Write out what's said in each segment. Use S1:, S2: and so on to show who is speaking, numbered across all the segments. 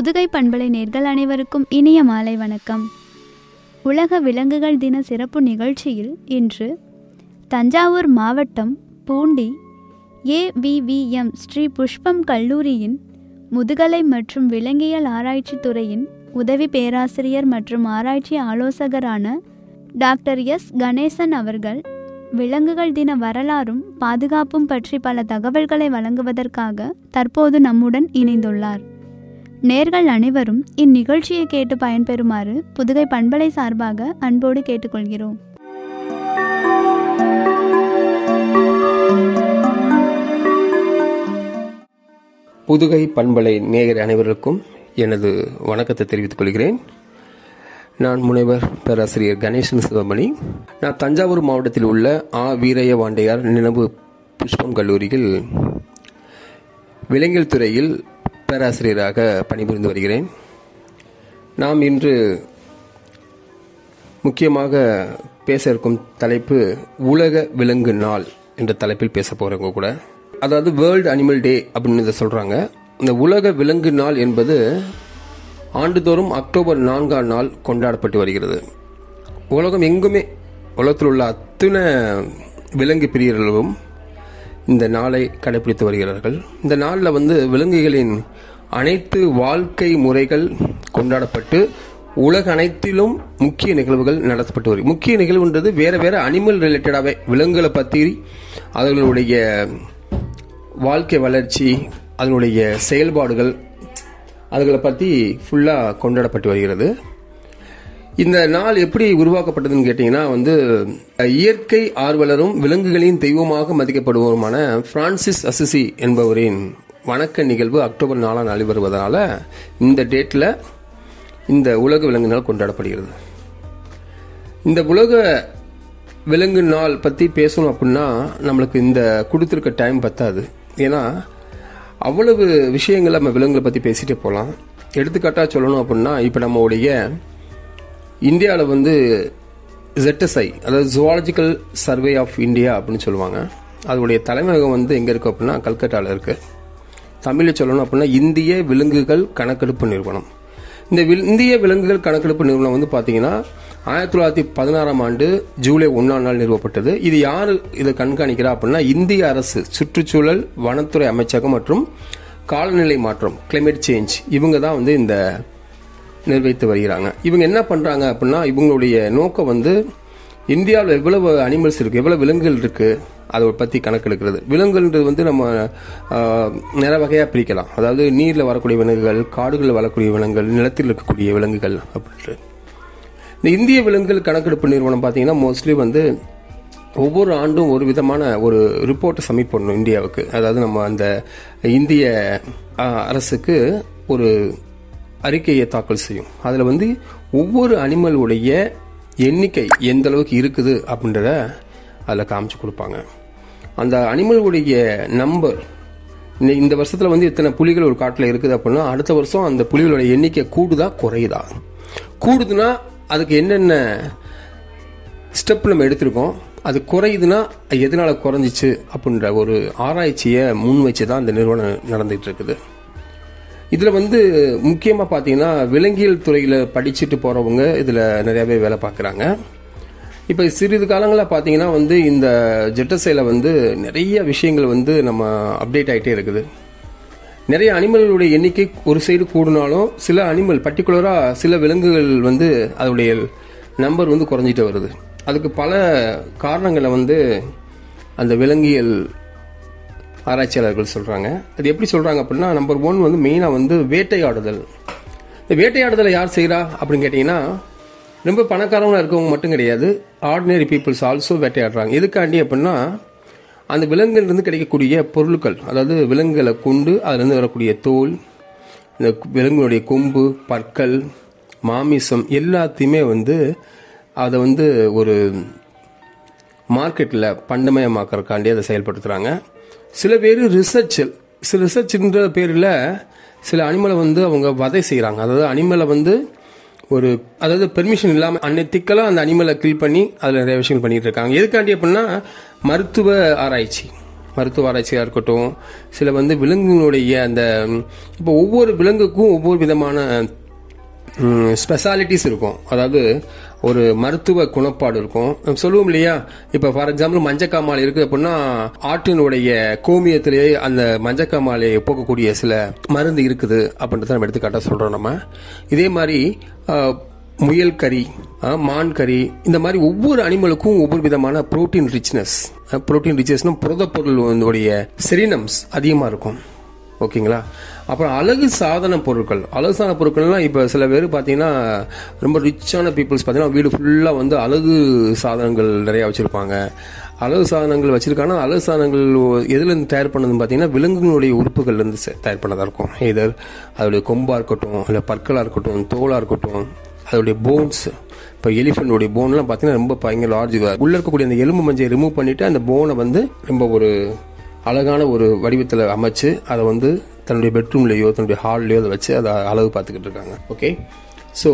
S1: புதுகை பண்பலை நேர்கள் அனைவருக்கும் இனிய மாலை வணக்கம் உலக விலங்குகள் தின சிறப்பு நிகழ்ச்சியில் இன்று தஞ்சாவூர் மாவட்டம் பூண்டி ஏவிவிஎம் ஸ்ரீ புஷ்பம் கல்லூரியின் முதுகலை மற்றும் விலங்கியல் ஆராய்ச்சி துறையின் உதவி பேராசிரியர் மற்றும் ஆராய்ச்சி ஆலோசகரான டாக்டர் எஸ் கணேசன் அவர்கள் விலங்குகள் தின வரலாறும் பாதுகாப்பும் பற்றி பல தகவல்களை வழங்குவதற்காக தற்போது நம்முடன் இணைந்துள்ளார் நேர்கள் அனைவரும் இந்நிகழ்ச்சியை கேட்டு பயன்பெறுமாறு புதுகை பண்பலை சார்பாக அன்போடு கேட்டுக்கொள்கிறோம்
S2: புதுகை பண்பலை நேயர் அனைவருக்கும் எனது வணக்கத்தை தெரிவித்துக் கொள்கிறேன் நான் முனைவர் பேராசிரியர் கணேசன் சிவமணி நான் தஞ்சாவூர் மாவட்டத்தில் உள்ள ஆ வீரய வாண்டையார் நினைவு புஷ்பம் கல்லூரியில் விலங்கியல் துறையில் பேராசிரியராக பணிபுரிந்து வருகிறேன் நாம் இன்று முக்கியமாக பேச இருக்கும் தலைப்பு உலக விலங்கு நாள் என்ற தலைப்பில் பேச போகிறவங்க கூட அதாவது வேர்ல்டு அனிமல் டே அப்படின்னு இதை சொல்கிறாங்க இந்த உலக விலங்கு நாள் என்பது ஆண்டுதோறும் அக்டோபர் நான்காம் நாள் கொண்டாடப்பட்டு வருகிறது உலகம் எங்குமே உலகத்தில் உள்ள அத்தனை விலங்கு பிரியர்களும் இந்த நாளை கடைபிடித்து வருகிறார்கள் இந்த நாளில் வந்து விலங்குகளின் அனைத்து வாழ்க்கை முறைகள் கொண்டாடப்பட்டு உலக அனைத்திலும் முக்கிய நிகழ்வுகள் நடத்தப்பட்டு வருகிறது முக்கிய நிகழ்வுன்றது வேற வேற அனிமல் ரிலேட்டடாகவே விலங்குகளை பற்றி அதனுடைய வாழ்க்கை வளர்ச்சி அதனுடைய செயல்பாடுகள் அதுகளை பற்றி ஃபுல்லாக கொண்டாடப்பட்டு வருகிறது இந்த நாள் எப்படி உருவாக்கப்பட்டதுன்னு கேட்டிங்கன்னா வந்து இயற்கை ஆர்வலரும் விலங்குகளின் தெய்வமாக மதிக்கப்படுவோருமான பிரான்சிஸ் அசிசி என்பவரின் வணக்க நிகழ்வு அக்டோபர் நாலாம் நாள் வருவதனால இந்த டேட்டில் இந்த உலக விலங்கு நாள் கொண்டாடப்படுகிறது இந்த உலக விலங்கு நாள் பற்றி பேசணும் அப்படின்னா நம்மளுக்கு இந்த கொடுத்துருக்க டைம் பத்தாது ஏன்னா அவ்வளவு விஷயங்களை நம்ம விலங்குகளை பற்றி பேசிகிட்டே போகலாம் எடுத்துக்காட்டாக சொல்லணும் அப்படின்னா இப்போ நம்மளுடைய இந்தியாவில் வந்து ZSI அதாவது ஜுவாலஜிக்கல் சர்வே ஆஃப் இந்தியா அப்படின்னு சொல்லுவாங்க அதோடைய தலைமையகம் வந்து எங்கே இருக்குது அப்படின்னா கல்கட்டாவில் இருக்குது தமிழில் சொல்லணும் அப்படின்னா இந்திய விலங்குகள் கணக்கெடுப்பு நிறுவனம் இந்த வில் இந்திய விலங்குகள் கணக்கெடுப்பு நிறுவனம் வந்து பார்த்தீங்கன்னா ஆயிரத்தி தொள்ளாயிரத்தி பதினாறாம் ஆண்டு ஜூலை ஒன்றாம் நாள் நிறுவப்பட்டது இது யார் இதை கண்காணிக்கிறா அப்படின்னா இந்திய அரசு சுற்றுச்சூழல் வனத்துறை அமைச்சகம் மற்றும் காலநிலை மாற்றம் கிளைமேட் சேஞ்ச் இவங்க தான் வந்து இந்த நிர்வகித்து வருகிறாங்க இவங்க என்ன பண்ணுறாங்க அப்படின்னா இவங்களுடைய நோக்கம் வந்து இந்தியாவில் எவ்வளவு அனிமல்ஸ் இருக்குது எவ்வளவு விலங்குகள் இருக்குது அதை பற்றி கணக்கெடுக்கிறது விலங்குன்றது வந்து நம்ம ஆஹ், நிறைய வகையாக பிரிக்கலாம் அதாவது நீரில் வரக்கூடிய விலங்குகள் காடுகளில் வரக்கூடிய விலங்குகள் நிலத்தில் இருக்கக்கூடிய விலங்குகள் அப்படின்ட்டு இந்த இந்திய விலங்குகள் கணக்கெடுப்பு நிறுவனம் பார்த்தீங்கன்னா மோஸ்ட்லி வந்து ஒவ்வொரு ஆண்டும் ஒரு விதமான ஒரு ரிப்போர்ட்டை சப்மிட் பண்ணணும் இந்தியாவுக்கு அதாவது நம்ம அந்த இந்திய ஆஹ், அரசுக்கு ஒரு அறிக்கையை தாக்கல் செய்யும் அதில் வந்து ஒவ்வொரு அனிமலுடைய எண்ணிக்கை எந்த அளவுக்கு இருக்குது அப்படின்றத அதில் காமிச்சு கொடுப்பாங்க அந்த அனிமலுடைய நம்பர் இந்த இந்த வருஷத்தில் வந்து இத்தனை புலிகள் ஒரு காட்டில் இருக்குது அப்படின்னா அடுத்த வருஷம் அந்த புலிகளோட எண்ணிக்கை கூடுதா குறையுதா கூடுதுன்னா அதுக்கு என்னென்ன ஸ்டெப் நம்ம எடுத்திருக்கோம் அது குறையுதுன்னா எதனால குறைஞ்சிச்சு அப்படின்ற ஒரு ஆராய்ச்சியை முன் வச்சு தான் இந்த நிறுவனம் நடந்துகிட்டு இருக்குது இதில் வந்து முக்கியமாக பார்த்தீங்கன்னா விலங்கியல் துறையில் படிச்சுட்டு போகிறவங்க இதில் நிறையாவே வேலை பார்க்குறாங்க இப்போ சிறிது காலங்களில் பார்த்தீங்கன்னா வந்து இந்த ஜெட்டசையில் வந்து நிறைய விஷயங்கள் வந்து நம்ம அப்டேட் ஆகிட்டே இருக்குது நிறைய அனிமல்களுடைய எண்ணிக்கை ஒரு சைடு கூடினாலும் சில அனிமல் பர்டிகுலராக சில விலங்குகள் வந்து அதோடைய நம்பர் வந்து குறைஞ்சிட்டு வருது அதுக்கு பல காரணங்களை வந்து அந்த விலங்கியல் ஆராய்ச்சியாளர்கள் சொல்கிறாங்க அது எப்படி சொல்கிறாங்க அப்படின்னா நம்பர் ஒன் வந்து மெயினாக வந்து வேட்டையாடுதல் இந்த வேட்டையாடுதலை யார் செய்கிறா அப்படின்னு கேட்டிங்கன்னா ரொம்ப பணக்காரவங்களா இருக்கவங்க மட்டும் கிடையாது ஆர்டினரி பீப்புள்ஸ் ஆல்சோ வேட்டையாடுறாங்க எதுக்காண்டி அப்படின்னா அந்த விலங்குகளிலிருந்து கிடைக்கக்கூடிய பொருட்கள் அதாவது விலங்குகளை கொண்டு அதுலேருந்து வரக்கூடிய தோல் இந்த விலங்குடைய கொம்பு பற்கள் மாமிசம் எல்லாத்தையுமே வந்து அதை வந்து ஒரு மார்க்கெட்டில் பண்டமயமாக்கறக்காண்டி அதை செயல்படுத்துகிறாங்க சில பேர் ரிசர்ச் சில ரிசர்ச்ன்ற பேரில் சில அனிமலை வந்து அவங்க வதை செய்கிறாங்க அதாவது அனிமலை வந்து ஒரு அதாவது பெர்மிஷன் இல்லாமல் அன்னைத்திக்கலாக அந்த அனிமலை கில் பண்ணி அதில் நிறைய விஷயங்கள் பண்ணிட்டு இருக்காங்க எதுக்காண்டி அப்படின்னா மருத்துவ ஆராய்ச்சி மருத்துவ ஆராய்ச்சியாக இருக்கட்டும் சில வந்து விலங்குகளுடைய அந்த இப்போ ஒவ்வொரு விலங்குக்கும் ஒவ்வொரு விதமான ஸ்பெஷாலிட்டிஸ் இருக்கும் அதாவது ஒரு மருத்துவ குணப்பாடு இருக்கும் நம்ம சொல்லுவோம் இல்லையா இப்போ ஃபார் எக்ஸாம்பிள் மஞ்சக்காமாலை இருக்குது அப்படின்னா ஆட்டினுடைய கோமியத்திலேயே அந்த மஞ்சக்காமாலையை போக்கக்கூடிய சில மருந்து இருக்குது அப்படின்றத நம்ம எடுத்துக்காட்டாக சொல்கிறோம் நம்ம இதே மாதிரி அஹ், முயல் கறி அஹ், மான் கறி இந்த மாதிரி ஒவ்வொரு அனிமலுக்கும் ஒவ்வொரு விதமான புரோட்டீன் ரிச்னஸ் புரோட்டீன் ரிச்னஸ்னா புரத பொருளுடைய செரினம்ஸ் அதிகமாக இருக்கும் ஓகேங்களா அப்புறம் அழகு சாதன பொருட்கள் அழகு சாதன பொருட்கள்லாம் இப்போ சில பேர் பார்த்தீங்கன்னா ரொம்ப ரிச்சான பீப்புள்ஸ் பார்த்தீங்கன்னா வீடு ஃபுல்லாக வந்து அழகு சாதனங்கள் நிறையா வச்சுருப்பாங்க அழகு சாதனங்கள் வச்சிருக்காங்க அழகு சாதனங்கள் எதுலேருந்து தயார் பண்ணதுன்னு பார்த்தீங்கன்னா விலங்குகளுடைய உறுப்புகள்லேருந்து செ- தயார் பண்ணதாக இருக்கும் இதர் அதோடைய கொம்பாக இருக்கட்டும் இல்லை பற்களாக இருக்கட்டும் தோலாக இருக்கட்டும் அதோடைய போன்ஸ் இப்போ எலிஃபென்டோடைய போன்லாம் பார்த்தீங்கன்னா ரொம்ப பயங்கர லார்ஜ் உள்ள இருக்கக்கூடிய அந்த எலும்பு மஞ்சை ரிமூவ் பண்ணிட்டு அந்த போனை வந்து ரொம்ப ஒரு அழகான ஒரு வடிவத்தில் அமைச்சு அதை வந்து தன்னுடைய பெட்ரூம்லேயோ தன்னுடைய ஹால்லையோ அதை வச்சு அதை அழகு பார்த்துக்கிட்டு இருக்காங்க ஓகே ஸோ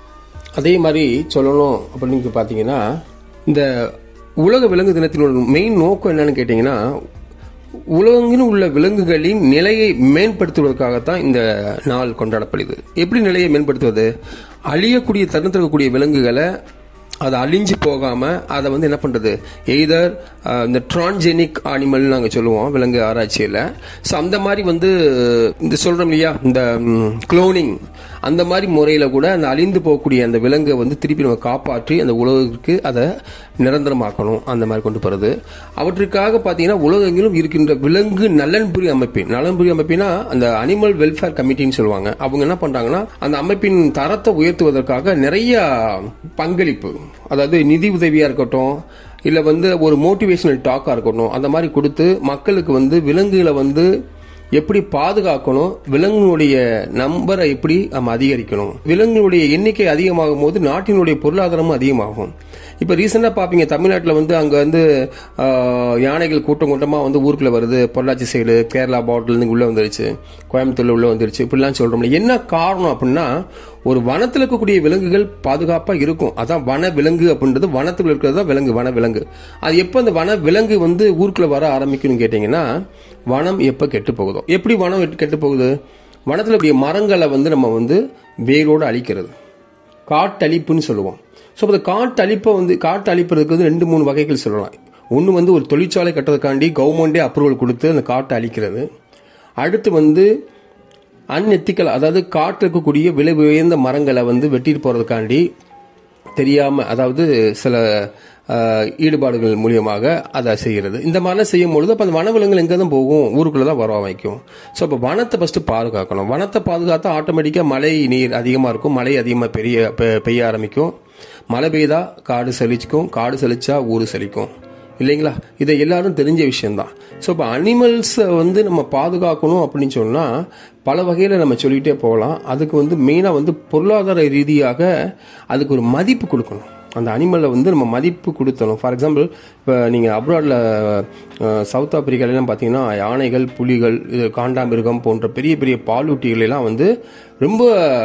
S2: அதே மாதிரி சொல்லணும் அப்படின்னு பார்த்தீங்கன்னா இந்த உலக விலங்கு தினத்தினோட மெயின் நோக்கம் என்னன்னு கேட்டிங்கன்னா உலகெங்கிலும் உள்ள விலங்குகளின் நிலையை மேம்படுத்துவதற்காகத்தான் இந்த நாள் கொண்டாடப்படுது எப்படி நிலையை மேம்படுத்துவது அழியக்கூடிய தருணத்தில் இருக்கக்கூடிய விலங்குகளை அது அழிஞ்சு போகாம அதை வந்து என்ன பண்றது எய்தர் இந்த டிரான்ஜெனிக் அனிமல் நாங்க சொல்லுவோம் விலங்கு ஆராய்ச்சியில ஸோ அந்த மாதிரி வந்து இந்த சொல்றோம் இல்லையா இந்த குளோனிங் அந்த மாதிரி முறையில கூட அந்த அழிந்து போகக்கூடிய அந்த விலங்கை வந்து திருப்பி நம்ம காப்பாற்றி அந்த உலகிற்கு அதை நிரந்தரமாக்கணும் அந்த மாதிரி கொண்டு போறது அவற்றுக்காக பார்த்தீங்கன்னா உலகெங்கிலும் இருக்கின்ற விலங்கு நலன்புரி அமைப்பின் நலன்புரி அமைப்பினா அந்த அனிமல் வெல்ஃபேர் கமிட்டின்னு சொல்லுவாங்க அவங்க என்ன பண்றாங்கன்னா அந்த அமைப்பின் தரத்தை உயர்த்துவதற்காக நிறைய பங்களிப்பு அதாவது நிதி உதவியா இருக்கட்டும் இல்ல வந்து ஒரு மோட்டிவேஷனல் டாக்கா இருக்கட்டும் அந்த மாதிரி கொடுத்து மக்களுக்கு வந்து விலங்குகளை வந்து எப்படி பாதுகாக்கணும் விலங்குகளுடைய நம்பரை எப்படி நம்ம அதிகரிக்கணும் விலங்குகளுடைய எண்ணிக்கை அதிகமாகும் போது நாட்டினுடைய பொருளாதாரமும் அதிகமாகும் இப்போ ரீசெண்டாக பார்ப்பீங்க தமிழ்நாட்டில் வந்து அங்கே வந்து ஆஹ், யானைகள் கூட்டம் கூட்டமாக வந்து ஊருக்குள்ள வருது பொள்ளாச்சி சைடு கேரளா பார்டர்லேருந்து உள்ளே வந்துருச்சு கோயம்புத்தூர்ல உள்ளே வந்துருச்சு இப்படிலாம் சொல்கிறோம்ல என்ன காரணம் அப்படின்னா ஒரு வனத்தில் இருக்கக்கூடிய விலங்குகள் பாதுகாப்பாக இருக்கும் அதான் வன விலங்கு அப்படின்றது வனத்தில் இருக்கிறது தான் விலங்கு வன விலங்கு அது எப்போ அந்த வன விலங்கு வந்து ஊருக்குள்ள வர ஆரம்பிக்கும்னு கேட்டிங்கன்னா வனம் எப்போ கெட்டு போகுதோ எப்படி வனம் கெட்டு போகுது வனத்தில் இருக்கக்கூடிய மரங்களை வந்து நம்ம வந்து வேரோடு அழிக்கிறது காட்டழிப்புன்னு சொல்லுவோம் ஸோ அந்த காட்டழிப்பை வந்து காட்டு அழிப்பதற்கு வந்து ரெண்டு மூணு வகைகள் சொல்லலாம் ஒன்று வந்து ஒரு தொழிற்சாலை கட்டுறதுக்காண்டி கவர்மெண்டே அப்ரூவல் கொடுத்து அந்த காட்டை அழிக்கிறது அடுத்து வந்து அன்எத்திக்கல் அதாவது காட்டில் இருக்கக்கூடிய விலை உயர்ந்த மரங்களை வந்து வெட்டிட்டு போகிறதுக்காண்டி தெரியாம அதாவது சில அஹ், ஈடுபாடுகள் மூலியமாக அதை செய்கிறது இந்த மாதிரிலாம் செய்யும் பொழுது அப்போ அந்த வனவிலங்குகள் எங்கே தான் போகும் ஊருக்குள்ள தான் வர வைக்கும் ஸோ அப்போ வனத்தை ஃபஸ்ட்டு பாதுகாக்கணும் வனத்தை பாதுகாத்தா ஆட்டோமேட்டிக்காக மழை நீர் அதிகமாக இருக்கும் மழை அதிகமாக பெரிய பெ- பெய்ய ஆரம்பிக்கும் மழை பெய்தா காடு செழிச்சுக்கும் காடு செழிச்சா ஊர் செழிக்கும் இல்லைங்களா இதை எல்லாரும் தெரிஞ்ச விஷயம்தான் ஸோ இப்போ அனிமல்ஸை வந்து நம்ம பாதுகாக்கணும் அப்படின்னு சொன்னால் பல வகையில் நம்ம சொல்லிகிட்டே போகலாம் அதுக்கு வந்து மெயினாக வந்து பொருளாதார ரீதியாக அதுக்கு ஒரு மதிப்பு கொடுக்கணும் அந்த அனிமலை வந்து நம்ம மதிப்பு கொடுத்தணும் ஃபார் எக்ஸாம்பிள் இப்போ நீங்கள் அப்ராடில் சவுத் ஆப்பிரிக்காலெலாம் பார்த்தீங்கன்னா யானைகள் புலிகள் இது காண்டாமிருகம் போன்ற பெரிய பெரிய பாலூட்டிகள் எல்லாம் வந்து ரொம்ப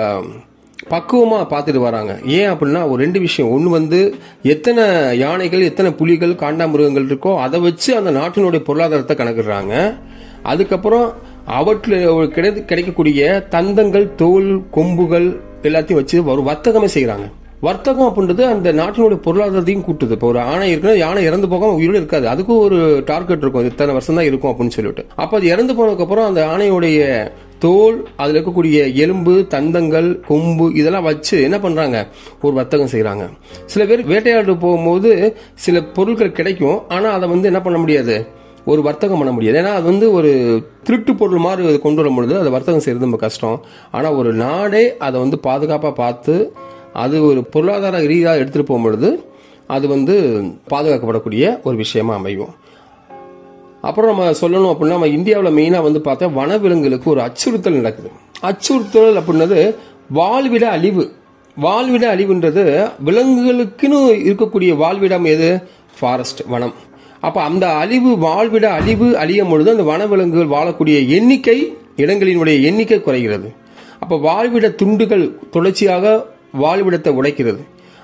S2: பக்குவமா பார்த்துட்டு வராங்க ஏன் அப்படின்னா ஒரு ரெண்டு விஷயம் ஒன்று வந்து எத்தனை யானைகள் எத்தனை புலிகள் காண்டாமிருகங்கள் இருக்கோ அதை வச்சு அந்த நாட்டினுடைய பொருளாதாரத்தை கணக்கிடுறாங்க அதுக்கப்புறம் அவற்றில் கிடை கிடைக்கக்கூடிய தந்தங்கள் தோல் கொம்புகள் எல்லாத்தையும் வச்சு ஒரு வர்த்தகமே செய்கிறாங்க வர்த்தகம் அப்படின்றது அந்த நாட்டினுடைய பொருளாதாரத்தையும் கூட்டுது இப்போ ஒரு ஆணை இருக்குன்னா யானை இறந்து போகாம உயிரோடு இருக்காது அதுக்கும் ஒரு டார்கெட் இருக்கும் இத்தனை வருஷம் தான் இருக்கும் அப்படின்னு சொல்லிட்டு அப்போ அது இறந்து போனதுக்கப்புறம் அந்த ஆணையுடைய தோல் அதில் இருக்கக்கூடிய எலும்பு தந்தங்கள் கொம்பு இதெல்லாம் வச்சு என்ன பண்றாங்க ஒரு வர்த்தகம் செய்றாங்க சில பேர் வேட்டையாடு போகும்போது சில பொருட்கள் கிடைக்கும் ஆனா அதை வந்து என்ன பண்ண முடியாது ஒரு வர்த்தகம் பண்ண முடியாது ஏன்னா அது வந்து ஒரு திருட்டு பொருள் மாதிரி அது கொண்டு வர பொழுது அதை வர்த்தகம் செய்யறது ரொம்ப கஷ்டம் ஆனா ஒரு நாடே அதை வந்து பாதுகாப்பா பார்த்து அது ஒரு பொருளாதார ரீதியாக எடுத்துட்டு போகும்பொழுது அது வந்து பாதுகாக்கப்படக்கூடிய ஒரு விஷயமா அமையும் அப்புறம் நம்ம சொல்லணும் அப்படின்னா நம்ம இந்தியாவில் மெயினாக வந்து பார்த்தா வனவிலங்குகளுக்கு ஒரு அச்சுறுத்தல் நடக்குது அச்சுறுத்தல் அப்படின்னது வாழ்விட அழிவு வாழ்விட அழிவுன்றது விலங்குகளுக்குன்னு இருக்கக்கூடிய வாழ்விடம் எது ஃபாரஸ்ட் வனம் அப்போ அந்த அழிவு வாழ்விட அழிவு அழியும் பொழுது அந்த வனவிலங்குகள் வாழக்கூடிய எண்ணிக்கை இடங்களினுடைய எண்ணிக்கை குறைகிறது அப்போ வாழ்விட துண்டுகள் தொடர்ச்சியாக வாழ்விடத்தை உடைக்கிறது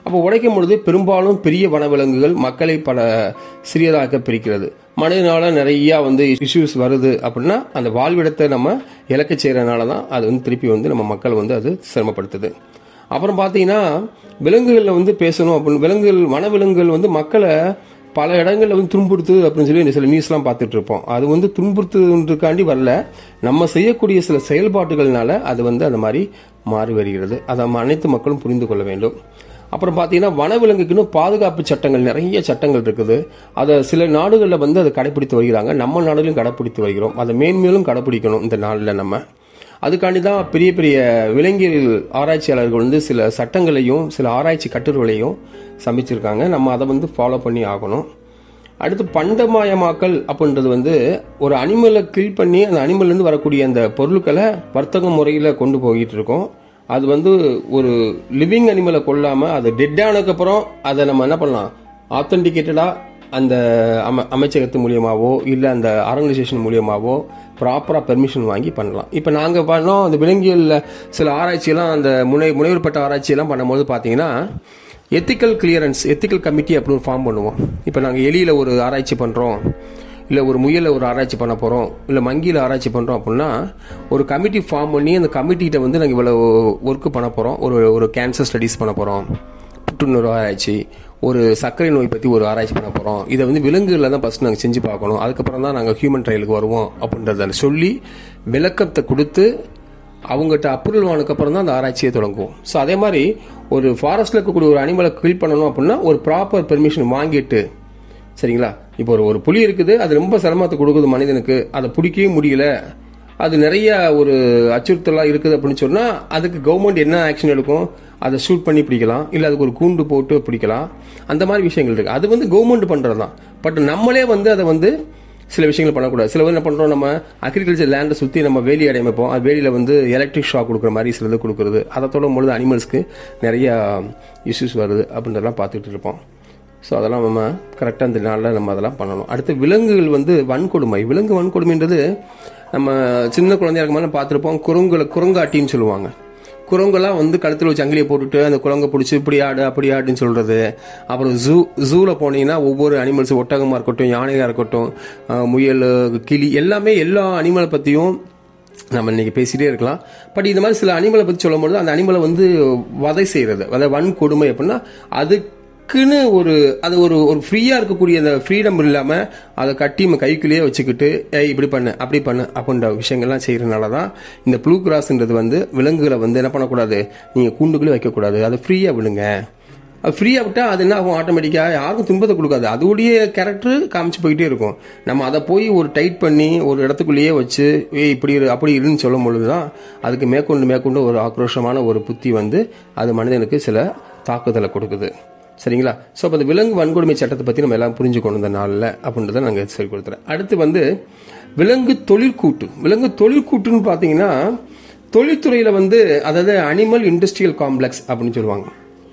S2: அப்போ உடைக்கும் பொழுது பெரும்பாலும் பெரிய வனவிலங்குகள் மக்களை பல சிறியதாக்க பிரிக்கிறது மனிதனால நிறைய வந்து இஷ்யூஸ் வருது அப்படின்னா அந்த வாழ்விடத்தை நம்ம இலக்க செய்யறதுனால தான் அது வந்து திருப்பி வந்து நம்ம மக்கள் வந்து அது சிரமப்படுத்துது அப்புறம் பார்த்தீங்கன்னா விலங்குகளில் வந்து பேசணும் அப்படின்னு விலங்குகள் வனவிலங்குகள் வந்து மக்களை பல இடங்களில் வந்து துன்புறுத்துது அப்படின்னு சொல்லி சில நியூஸ்லாம் பார்த்துட்டு இருப்போம் அது வந்து துன்புறுத்துன்றதுக்காண்டி வரல நம்ம செய்யக்கூடிய சில செயல்பாட்டுகள்னால அது வந்து அந்த மாதிரி மாறி வருகிறது அதை நம்ம அனைத்து மக்களும் புரிந்து கொள்ள வேண்டும் அப்புறம் பார்த்தீங்கன்னா வனவிலங்குக்குன்னு பாதுகாப்பு சட்டங்கள் நிறைய சட்டங்கள் இருக்குது அதை சில நாடுகளில் வந்து அதை கடைப்பிடித்து வருகிறாங்க நம்ம நாடுலையும் கடைப்பிடித்து வருகிறோம் அதை மேன்மேலும் கடைப்பிடிக்கணும் இந்த நாளில் நம்ம அதுக்காண்டி தான் பெரிய பெரிய விலங்கியல் ஆராய்ச்சியாளர்கள் வந்து சில சட்டங்களையும் சில ஆராய்ச்சி கட்டுரைகளையும் சமைச்சிருக்காங்க நம்ம அதை வந்து ஃபாலோ பண்ணி ஆகணும் அடுத்து பண்டமாயமாக்கல் அப்படின்றது வந்து ஒரு அனிமலை கில் பண்ணி அந்த அனிமல்லேருந்து வரக்கூடிய அந்த பொருட்களை வர்த்தக முறையில் கொண்டு போயிட்டு இருக்கோம் அது வந்து ஒரு லிவிங் அனிமலை கொல்லாமல் அது டெட் ஆனதுக்கப்புறம் அதை நம்ம என்ன பண்ணலாம் ஆத்தென்டிகேட்டடாக அந்த அம அமைச்சகத்து மூலியமாவோ இல்லை அந்த ஆர்கனைசேஷன் மூலியமாவோ ப்ராப்பராக பெர்மிஷன் வாங்கி பண்ணலாம் இப்போ நாங்கள் பண்ணோம் அந்த விலங்கியலில் சில ஆராய்ச்சியெல்லாம் அந்த முனை முனைவர்பட்ட ஆராய்ச்சியெல்லாம் பண்ணும்போது பார்த்தீங்கன்னா எத்திக்கல் கிளியரன்ஸ் எத்திக்கல் கமிட்டி அப்படின்னு ஃபார்ம் பண்ணுவோம் இப்போ நாங்கள் எலியில் ஒரு ஆராய்ச்சி பண்ணுறோம் இல்லை ஒரு முயலில் ஒரு ஆராய்ச்சி பண்ண போகிறோம் இல்லை மங்கியில் ஆராய்ச்சி பண்ணுறோம் அப்படின்னா ஒரு கமிட்டி ஃபார்ம் பண்ணி அந்த கமிட்டிகிட்ட வந்து நாங்கள் இவ்வளோ ஒர்க்கு பண்ண போகிறோம் ஒரு ஒரு கேன்சர் ஸ்டடீஸ் பண்ண போகிறோம் புற்றுநோய் ஆராய்ச்சி ஒரு சர்க்கரை நோய் பற்றி ஒரு ஆராய்ச்சி பண்ண போகிறோம் இதை வந்து விலங்குகளில் தான் ஃபஸ்ட் நாங்கள் செஞ்சு பார்க்கணும் அதுக்கப்புறம் தான் நாங்கள் ஹியூமன் ட்ரையலுக்கு வருவோம் அப்படின்றத சொல்லி விளக்கத்தை கொடுத்து அவங்ககிட்ட அப்ரூவல் ஆனதுக்கப்புறம் தான் அந்த ஆராய்ச்சியை தொடங்குவோம் ஸோ அதே மாதிரி ஒரு ஃபாரஸ்ட்டில் இருக்கக்கூடிய ஒரு அனிமலை கில் பண்ணணும் அப்படின்னா ஒரு ப்ராப்பர் பெர்மிஷன் வாங்கிட்டு சரிங்களா இப்போ ஒரு ஒரு புலி இருக்குது அது ரொம்ப சிரமத்தை கொடுக்குது மனிதனுக்கு அதை பிடிக்கவே முடியல அது நிறைய ஒரு அச்சுறுத்தலாக இருக்குது அப்படின்னு சொன்னால் அதுக்கு கவர்மெண்ட் என்ன ஆக்ஷன் எடுக்கும் அதை ஷூட் பண்ணி பிடிக்கலாம் இல்லை அதுக்கு ஒரு கூண்டு போட்டு பிடிக்கலாம் அந்த மாதிரி விஷயங்கள் இருக்குது அது வந்து கவர்மெண்ட் பண்ணுறது தான் பட் நம்மளே வந்து அதை வந்து சில விஷயங்கள் பண்ணக்கூடாது சில பேர் என்ன பண்ணுறோம் நம்ம அக்ரிகல்ச்சர் லேண்டை சுற்றி நம்ம வேலி அடைமைப்போம் அது வேலியில் வந்து எலக்ட்ரிக் ஷாக் கொடுக்குற மாதிரி சிலது கொடுக்குறது அதை தொடும் பொழுது அனிமல்ஸ்க்கு நிறைய இஷ்யூஸ் வருது அப்படின்றதெல்லாம் பார்த்துட்டு இருப்போம் ஸோ அதெல்லாம் நம்ம கரெக்டாக இந்த நாளில் நம்ம அதெல்லாம் பண்ணணும் அடுத்து விலங்குகள் வந்து வன்கொடுமை விலங்கு வன்கொடுமைன்றது நம்ம சின்ன குழந்தையா இருக்கும்போது பார்த்துருப்போம் குரங்குல குரங்காட்டின்னு சொல்லுவாங்க குரங்கெல்லாம் வந்து கழுத்தில் வச்சு அங்கிலியை போட்டுட்டு அந்த குரங்கை பிடிச்சி இப்படி ஆடு அப்படி ஆடுன்னு சொல்கிறது அப்புறம் ஜூ ஜூவில் போனீங்கன்னா ஒவ்வொரு அனிமல்ஸ் ஒட்டகமாக இருக்கட்டும் யானையாக இருக்கட்டும் அஹ், முயல் கிளி எல்லாமே எல்லா அனிமலை பற்றியும் நம்ம இன்னைக்கு பேசிட்டே இருக்கலாம் பட் இந்த மாதிரி சில அனிமலை பற்றி சொல்லும்போது அந்த அனிமலை வந்து வதை செய்கிறது அதாவது வன்கொடுமை அப்படின்னா அதுக்குன்னு ஒரு அது ஒரு ஒரு ஃப்ரீயாக இருக்கக்கூடிய அந்த ஃப்ரீடம் இல்லாமல் அதை கட்டி நம்ம கைக்குள்ளேயே வச்சுக்கிட்டு ஏய் இப்படி பண்ணு அப்படி பண்ணு அப்படின்ற விஷயங்கள்லாம் செய்கிறனால தான் இந்த ப்ளூ கிராஸ்ன்றது வந்து விலங்குகளை வந்து என்ன பண்ணக்கூடாது நீங்கள் கூண்டுக்குள்ளே வைக்கக்கூடாது அதை ஃப்ரீயாக விடுங்க அது ஃப்ரீயாக விட்டால் அது என்ன ஆகும் ஆட்டோமேட்டிக்காக யாருக்கும் துன்பத்தை கொடுக்காது அதோடைய கேரக்டர் காமிச்சு போயிட்டே இருக்கும் நம்ம அதை போய் ஒரு டைட் பண்ணி ஒரு இடத்துக்குள்ளேயே வச்சு ஏய் இப்படி இரு அப்படி இருன்னு சொல்லும் பொழுது தான் அதுக்கு மேற்கொண்டு மேற்கொண்டு ஒரு ஆக்ரோஷமான ஒரு புத்தி வந்து அது மனிதனுக்கு சில தாக்குதலை கொடுக்குது சரிங்களா ஸோ அப்போ அந்த விலங்கு வன்கொடுமை சட்டத்தை பற்றி நம்ம எல்லாம் புரிஞ்சுக்கணும் இந்த நாளில் அப்படின்றத நாங்கள் சொல்லி கொடுத்துறேன் அடுத்து வந்து விலங்கு தொழிற்கூட்டு விலங்கு தொழிற்கூட்டுன்னு பார்த்தீங்கன்னா தொழில்துறையில் வந்து அதாவது அனிமல் இண்டஸ்ட்ரியல் காம்ப்ளெக்ஸ் அப்படின்னு சொல்லுவாங்க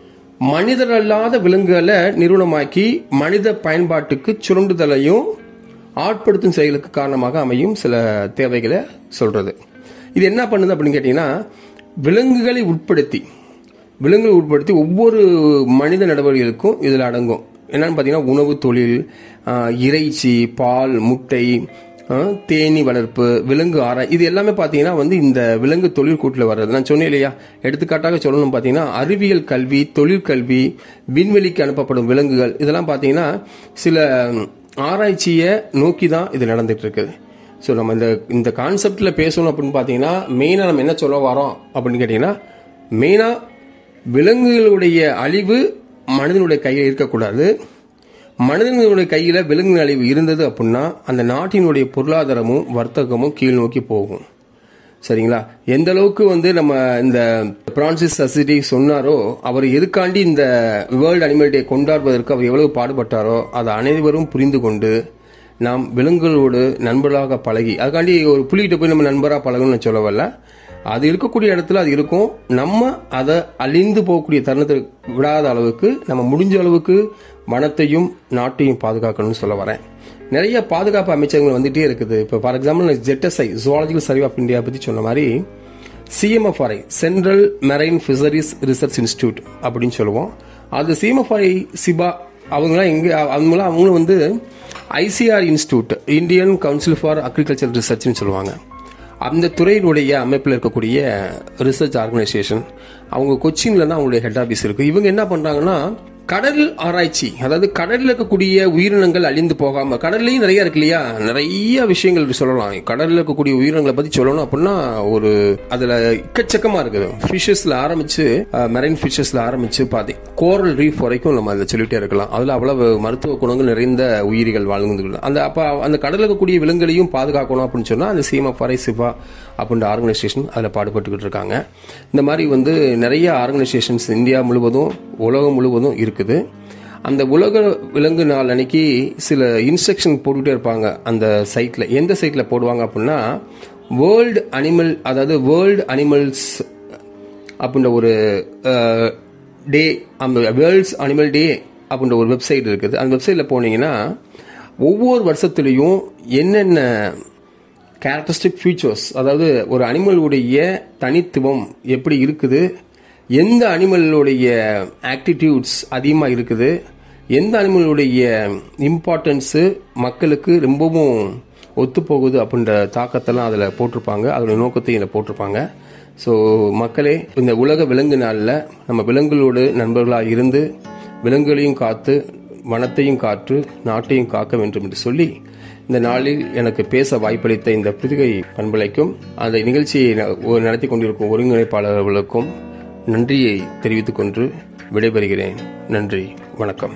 S2: மனிதர் அல்லாத விலங்குகளை நிறுவனமாக்கி மனித பயன்பாட்டுக்கு சுரண்டுதலையும் ஆட்படுத்தும் செயலுக்கு காரணமாக அமையும் சில தேவைகளை சொல்றது இது என்ன பண்ணுது அப்படின்னு கேட்டீங்கன்னா விலங்குகளை உட்படுத்தி விலங்குகளை உட்படுத்தி ஒவ்வொரு மனித நடவடிக்கைகளுக்கும் இதில் அடங்கும் என்னன்னு பார்த்தீங்கன்னா உணவு தொழில் ஆஹ், இறைச்சி பால் முட்டை ஆஹ், தேனீ வளர்ப்பு விலங்கு ஆராய் இது எல்லாமே பார்த்தீங்கன்னா வந்து இந்த விலங்கு தொழிற்கூட்டில் வர்றது நான் சொன்னேன் இல்லையா எடுத்துக்காட்டாக சொல்லணும் பார்த்தீங்கன்னா அறிவியல் கல்வி தொழிற்கல்வி விண்வெளிக்கு அனுப்பப்படும் விலங்குகள் இதெல்லாம் பார்த்தீங்கன்னா சில ஆராய்ச்சியை நோக்கி தான் இது நடந்துட்டு இருக்குது ஸோ நம்ம இந்த இந்த கான்செப்டில் பேசணும் அப்படின்னு பார்த்தீங்கன்னா மெயினாக நம்ம என்ன சொல்ல வரோம் அப்படின்னு கேட்டிங்கன்னா மெயினாக விலங்குகளுடைய அழிவு மனிதனுடைய கையில் இருக்கக்கூடாது மனிதனுடைய கையில் விலங்கு அழிவு இருந்தது அப்படின்னா அந்த நாட்டினுடைய பொருளாதாரமும் வர்த்தகமும் கீழ் நோக்கி போகும் சரிங்களா எந்த அளவுக்கு வந்து நம்ம இந்த பிரான்சிஸ் அசிட்டி சொன்னாரோ அவர் எதுக்காண்டி இந்த வேர்ல்டு அனிமல் டே கொண்டாடுவதற்கு அவர் எவ்வளவு பாடுபட்டாரோ அதை அனைவரும் புரிந்து கொண்டு நாம் விலங்குகளோடு நண்பர்களாக பழகி அதுக்காண்டி ஒரு புலிகிட்ட போய் நம்ம நண்பராக பழகணும்னு சொல்ல வரல அது இருக்கக்கூடிய இடத்துல அது இருக்கும் நம்ம அதை அழிந்து போகக்கூடிய தருணத்தை விடாத அளவுக்கு நம்ம முடிஞ்ச அளவுக்கு வனத்தையும் நாட்டையும் பாதுகாக்கணும்னு சொல்ல வரேன் நிறைய பாதுகாப்பு அமைச்சகங்கள் வந்துட்டே இருக்குது இப்போ for example ZSI zoological survey of India பற்றி சொன்ன மாதிரி CMFRI central marine fisheries research institute அப்படின்னு சொல்லுவோம் அது சீமஃபாய் சிபா அவங்களாம் எங்க அவங்களாம் அவங்களும் வந்து ICR institute Indian council for agriculture ரிசர்ச்னு சொல்லுவாங்க அந்த துறையினுடைய அமைப்பில் இருக்கக்கூடிய ரிசர்ச் ஆர்கனைசேஷன் அவங்க கொச்சின்ல தான் அவங்களுடைய ஹெட் ஆஃபீஸ் இருக்கு இவங்க என்ன பண்றாங்கன்னா கடல் ஆராய்ச்சி அதாவது கடல்ல இருக்கக்கூடிய உயிரினங்கள் அழிந்து போகாம கடல்லையும் நிறைய இருக்கு இல்லையா நிறைய விஷயங்கள் சொல்லலாம் கடல்ல இருக்கக்கூடிய உயிரினங்களை பத்தி சொல்லணும் அப்படின்னா ஒரு அதுல எக்கச்சக்கமா இருக்குது ஃபிஷஸ்ல ஆரம்பிச்சு மெரைன் ஃபிஷஸ்ல ஆரம்பிச்சு பாதி கோரல் ரீஃப் வரைக்கும் நம்ம அதை சொல்லிட்டே இருக்கலாம் அதுல அவ்வளவு மருத்துவ குணங்கள் நிறைந்த உயிரிகள் வாழ்ந்து அந்த அப்ப அந்த கடல்ல இருக்கக்கூடிய விலங்குகளையும் பாதுகாக்கணும் அப்படின்னு சொன்னா அந்த சீமா பறை சிவா அப்படின்ற ஆர்கனைசேஷன் அதில் பாடுபட்டுக்கிட்டு இருக்காங்க இந்த மாதிரி வந்து நிறைய ஆர்கனைசேஷன்ஸ் இந்தியா முழுவதும் உலகம் முழுவதும் இருக்குது அந்த உலக விலங்கு நாள் அன்னைக்கு சில இன்ஸ்ட்ரக்ஷன் போட்டுகிட்டே இருப்பாங்க அந்த சைட்டில் எந்த சைட்டில் போடுவாங்க அப்படின்னா வேர்ல்டு அனிமல் அதாவது வேர்ல்டு அனிமல்ஸ் அப்படின்ற ஒரு டே அந்த வேர்ல்ட்ஸ் அனிமல் டே அப்படின்ற ஒரு வெப்சைட் இருக்குது அந்த வெப்சைட்டில் போனீங்கன்னா ஒவ்வொரு வருஷத்துலேயும் என்னென்ன கேரக்டரிஸ்டிக் ஃபீச்சர்ஸ் அதாவது ஒரு அனிமலுடைய தனித்துவம் எப்படி இருக்குது எந்த அனிமலுடைய ஆக்டிடியூட்ஸ் அதிகமாக இருக்குது எந்த அனிமலுடைய இம்பார்ட்டன்ஸு மக்களுக்கு ரொம்பவும் ஒத்துப்போகுது அப்படின்ற தாக்கத்தெல்லாம் அதில் போட்டிருப்பாங்க அதோட நோக்கத்தையும் இதில் போட்டிருப்பாங்க ஸோ மக்களே இந்த உலக விலங்கு நாளில் நம்ம விலங்குகளோடு நண்பர்களாக இருந்து விலங்குகளையும் காத்து வனத்தையும் காற்று நாட்டையும் காக்க வேண்டும் என்று சொல்லி இந்த நாளில் எனக்கு பேச வாய்ப்பளித்த இந்த புதுகை பண்பலைக்கும் அந்த நிகழ்ச்சியை நடத்தி கொண்டிருக்கும் ஒருங்கிணைப்பாளர்களுக்கும் நன்றியை தெரிவித்துக் கொண்டு விடைபெறுகிறேன் நன்றி வணக்கம்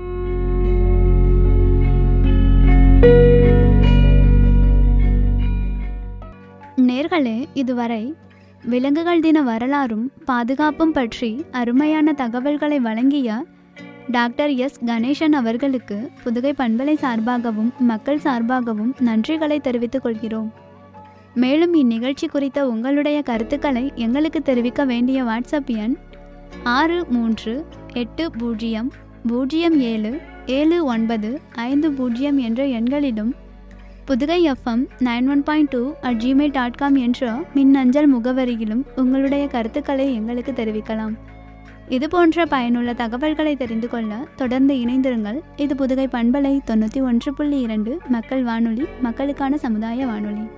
S1: நேர்களே இதுவரை விலங்குகள் தின வரலாறும் பாதுகாப்பும் பற்றி அருமையான தகவல்களை வழங்கிய டாக்டர் எஸ் கணேசன் அவர்களுக்கு புதுகை பண்பலை சார்பாகவும் மக்கள் சார்பாகவும் நன்றிகளை தெரிவித்துக் கொள்கிறோம் மேலும் இந்நிகழ்ச்சி குறித்த உங்களுடைய கருத்துக்களை எங்களுக்கு தெரிவிக்க வேண்டிய வாட்ஸ்அப் எண் ஆறு மூன்று எட்டு பூஜ்ஜியம் பூஜ்ஜியம் ஏழு ஏழு ஒன்பது ஐந்து பூஜ்ஜியம் என்ற எண்களிலும் Pudugai FM nine one point two at Gmail dot com என்ற மின்னஞ்சல் முகவரியிலும் உங்களுடைய கருத்துக்களை எங்களுக்கு தெரிவிக்கலாம் இது போன்ற பயனுள்ள தகவல்களை தெரிந்து கொள்ள தொடர்ந்து இணைந்திருங்கள் இது புதுகை பண்பலை தொண்ணூற்றி ஒன்று புள்ளி இரண்டு மக்கள் வானொலி மக்களுக்கான சமுதாய வானொலி